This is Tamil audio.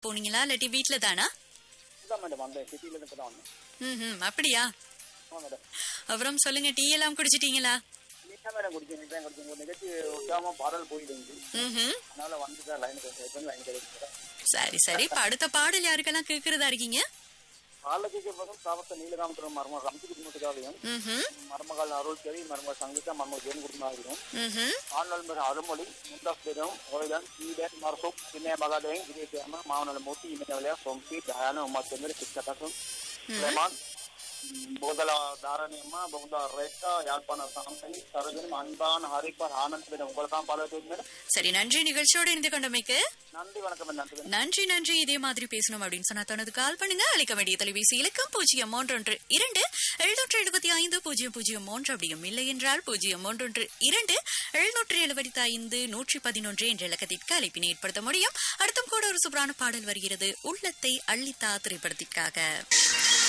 போனீங்களா இல்லாட்டி வீட்ல தானா இதான் மேடம் அந்த சிட்டில இருந்து தான் வந்தேன் ம் அப்படியா ஆமாம் மேடம் அப்புறம் சொல்லுங்க டீ எல்லாம் குடிச்சிட்டீங்களா நீட்டா மேடம் குடிச்சேன் நீட்டா குடிச்சேன் ஒரு நிகழ்ச்சி விட்டாம பாடல் போயிடுச்சு ம் அதனால வந்துதான் லைன் கிடைச்சேன் லைன் கிடைக்கிறேன் சரி சரி இப்ப அடுத்த பாடல் யாருக்கெல்லாம் கேக்குறதா இருக்கீங்க காலைல கேட்க போதும் சாவத்த நீலகாமத்துறம் மர்ம ரம்சி குடும்பத்துக்காகவும் ம் மருமகள் அருள் சரி மருமகள் சங்கீதா மருமகள் ஜெயின் குடும்பமாகவும் ம் ஆண்கள் மேல அருமொழி முந்தாஸ் பேரும் ஓய்தான் சீடன் மர்சோப் சின்ன மகாதேவன் விஜயசியாம மாவனல மூர்த்தி இமனவலியா சோம்சி தயானு உமாச்சந்திர சிக்ஷகசும் சுலைமான் போதலா தாரணியம்மா போதா ரேக்கா யாழ்ப்பாண சாமி சரஜன் அன்பான் ஹரிப்பர் ஆனந்த் மேடம் உங்களுக்காக பாட மேடம் சரி நன்றி நிகழ்ச்சியோடு இணைந்து கொண்டமைக்கு நன்றி வணக்கம் நன்றி நன்றி நன்றி இதே மாதிரி பேசணும் அப்படின்னு சொன்னா தனது கால் பண்ணுங்க அழைக்க வேண்டிய தொலைபேசி இலக்கம் பூஜ்ஜியம் மூன்றொன்று இரண்டு எழுநூற்று எழுபத்தி ஐந்து பூஜ்ஜியம் பூஜ்ஜியம் மூன்று அப்படியும் இல்லை என்றால் பூஜ்ஜியம் மூன்றொன்று இரண்டு எழுநூற்று எழுபத்தி ஐந்து நூற்றி பதினொன்று என்ற இலக்கத்திற்கு அழைப்பினை ஏற்படுத்த முடியும் அடுத்தும் கூட ஒரு சூப்பரான பாடல் வருகிறது உள்ளத்தை அள்ளித்தா திரைப்படத்திற்காக